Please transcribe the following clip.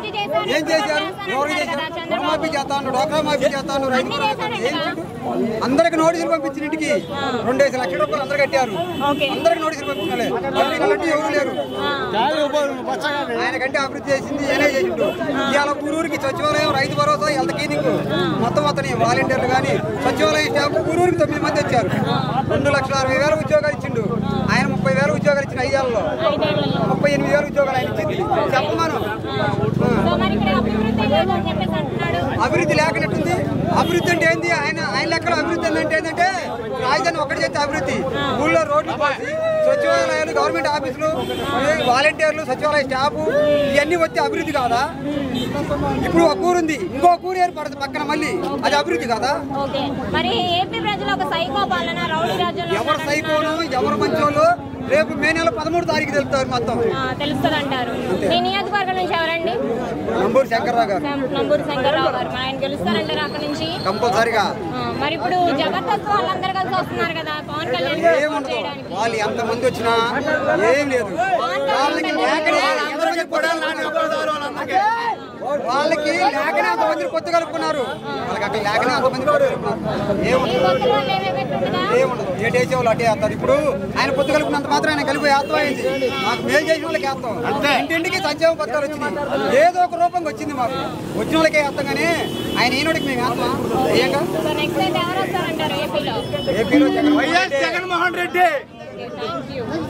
అభివృద్ధి చేశారు ఏం చేశారు ఎవరు చేశారు కదా చంద్రబాబు. రుణమాఫీ చేస్తాను డోక్రా మాఫీ చేస్తాను రైతు అన్ని భరోసా చేశారంట ఏం కదా? చేశారు? అందరికి నోటీసులు పంపించిన ఇంటికి రెండేసి లక్షల రూపాయలు అందరు కట్టారు ఓకే. అందరికి నోటీసులు పంపించాలి ఎవరికంటే ఎవరు లేరు ఆయన కంటే అభివృద్ధి చేసింది ఏనే చేసిండు ఇవాళ ఊరూరికి సచివాలయం రైతు భరోసా హెల్త్ క్లినిక్ మొత్తం అతని వాలంటీర్లు కానీ సచివాలయం స్టాఫ్ ఊరూరికి తొమ్మిది మంది వచ్చారు రెండు లక్షల అరవై వేల ఉద్యోగాలు ఇచ్చిండు ఆయన ముప్పై వేల ఉద్యోగాలు ఇచ్చిన ఐదేళ్లలో ఐదేళ్లలో. ముప్పై ఎనిమిది వేల ఉద్యోగాలు ఆయన ఇచ్చింది చెప్పమాను సో మరి ఇక్కడ అభివృద్ధి లేదు అని చెప్పేసి అంటున్నాడు అభివృద్ధి లేకనట్టుంది అభివృద్ధి అంటే ఏంది ఆయన ఆయన లెక్కలో అభివృద్ధి అంటే ఏంటంటే రాజధాని ఒక్కటి చేస్తే అభివృద్ధి ఊళ్ళో రోడ్లు పోసి సచివాలయాలు గవర్నమెంట్ ఆఫీసులు ఈ వాలంటీర్లు సచివాలయ స్టాఫ్ ఇవన్నీ వచ్చే అభివృద్ధి కాదా ఇప్పుడు ఒక ఊరు ఉంది ఇంకో ఊరు ఏర్పడుతుంది పక్కన మళ్ళీ అది అభివృద్ధి కాదా ఓకే మరి ఏపీ ప్రజలు ఒక సైకో పాలన రౌడీ రాజ్యంలో ఎవరు ఉన్నారంటున్నారు. సైకోను ఎవరు మంచోళ్ళు రేపు మే నెల పదమూడు తారీఖు తెలుస్తారు మొత్తం తెలుస్తుంది అంటారు మీ నియోజకవర్గం నుంచి ఎవరండి నంబూరు శంకర్రావు గారు నంబూరు శంకర్రావు గారు మరి ఆయన గెలుస్తారంటారు అక్కడ నుంచి కంపల్సరిగా ఆ, మరి ఇప్పుడు జబర్దస్త్ వాళ్ళందరూ కలిసి వస్తున్నారు కదా పవన్ కళ్యాణ్ ని support ఏముండదు చేయడానికి వాళ్ళు ఎంత మంది వచ్చినా ఏం లేదు వాళ్ళకి లేకనే ఎంతమంది కొట్టాలి వాళ్ళకి లేకనే అంతమంది కొత్త కలుపుకున్నారు వాళ్ళకి అక్కడ లేకనే అంతమంది కొత్త కలుపుకున్నారు ఈ ఏముండదు కొత్తలో వాళ్ళు ఏమి ఎఫెక్ట్ ఉండదా ఏముండదు ఏ టేసే వాళ్ళు అటే వేస్తారు ఇప్పుడు ఆయన పొత్తు కలుపుకున్నంత మాత్రం ఆయన కలిపి వేస్తాం అయింది మాకు మేలు చేసిన వాళ్ళకి వేస్తాం ఇంటింటికి సంక్షేమ పథకాలు వచ్చినాయి ఏదో ఒక రూపంగా వచ్చింది మాకు వచ్చిన వాళ్ళకే వేస్తాం కానీ ఆయన ఈనాడికి మేము వేస్తాం ఏయంగా సో నెక్స్ట్ అయితే ఎవరు వస్తారంటారు ఏపీలో ఏపీలో Jagan Y S Jaganmohan Reddy thank you